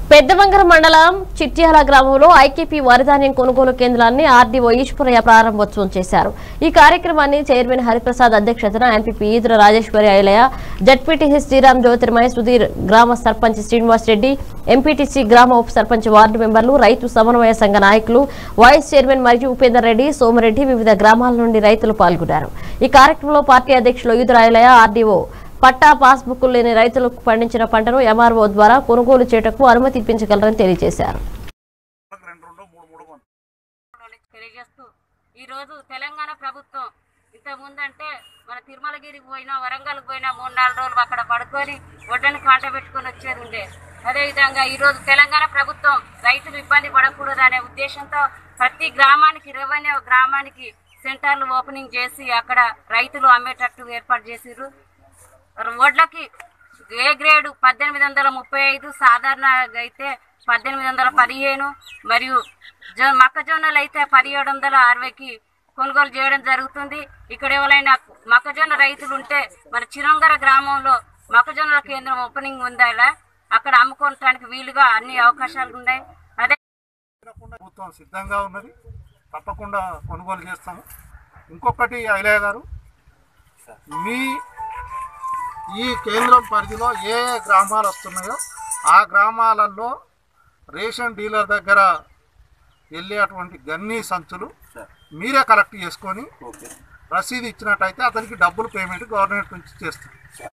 పెద్దవంగర మండలం చిట్యాల గ్రామంలో ఐకేపీ వరిధాన్యం కొనుగోలు కేంద్రాన్ని ఆర్డీఓ ఈశ్వరయ్య ప్రారంభోత్సవం చేశారు ఈ కార్యక్రమాన్ని చైర్మన్ హరిప్రసాద్ అధ్యక్షతన ఎంపీపీ ఈదుర రాజేశ్వరి ఐలయ జడ్పీటీసీ శ్రీరామ్ జ్యోతిర్మయ సుధీర్ గ్రామ సర్పంచ్ శ్రీనివాస్ రెడ్డి ఎంపీటీసీ గ్రామ ఉప సర్పంచ్ వార్డు మెంబర్లు రైతు సమన్వయ సంఘ నాయకులు వైస్ చైర్మన్ మరియు ఉపేందర్ రెడ్డి సోమిరెడ్డి వివిధ గ్రామాల నుండి రైతులు పాల్గొన్నారు ఈ కార్యక్రమంలో పార్టీ అధ్యక్షులు ఈదుర ఐలయ ఆర్డీఓ పట్టా పాస్బుక్ లేని రైతులకు పండించిన పంటను ఎంఆర్ఓ ద్వారా కొనుగోలు చేయటకు అనుమతి ఇప్పించగలరని తెలియజేశారు రెండు రెండు మూడు మూడు వన్ వాళ్ళకి తెలియజేస్తూ ఈరోజు తెలంగాణ ప్రభుత్వం ఇంతకు ముందంటే మన తిరుమలగిరికి పోయినా వరంగల్కి పోయినా మూడు నాలుగు రోజులు అక్కడ పడుకొని ఒడ్డని కాంట పెట్టుకొని వచ్చేది ఉండే అదేవిధంగా ఈరోజు తెలంగాణ ప్రభుత్వం రైతులు ఇబ్బంది పడకూడదు అనే ఉద్దేశంతో ప్రతి గ్రామానికి రెవెన్యూ గ్రామానికి సెంటర్లు ఓపెనింగ్ చేసి అక్కడ రైతులు అమ్మేటట్టు ఏర్పాటు చేసిర్రు వడ్లకి ఏ గ్రేడు పద్దెనిమిది వందల ముప్పై ఐదు సాధారణంగా అయితే పద్దెనిమిది వందల పదిహేను మరియు జొ మొక్కజొన్నలు అయితే పదిహేడు వందల అరవైకి కొనుగోలు చేయడం జరుగుతుంది ఇక్కడ ఎవరైనా మొక్కజొన్న రైతులు ఉంటే మన చిరంగర గ్రామంలో మొక్కజొన్నల కేంద్రం ఓపెనింగ్ ఉందా ఇలా అక్కడ అమ్ముకోవటానికి వీలుగా అన్ని అవకాశాలు ఉన్నాయి అదే ప్రభుత్వం సిద్ధంగా ఉన్నది తప్పకుండా కొనుగోలు చేస్తాము ఇంకొకటి ఐలయ్య గారు మీ ఈ కేంద్రం పరిధిలో ఏ ఏ గ్రామాలు వస్తున్నాయో ఆ గ్రామాలలో రేషన్ డీలర్ దగ్గర వెళ్ళేటువంటి గన్నీ సంచులు మీరే కలెక్ట్ చేసుకొని రసీదు ఇచ్చినట్టయితే అతనికి డబ్బులు పేమెంట్ గవర్నమెంట్ నుంచి చేస్తారు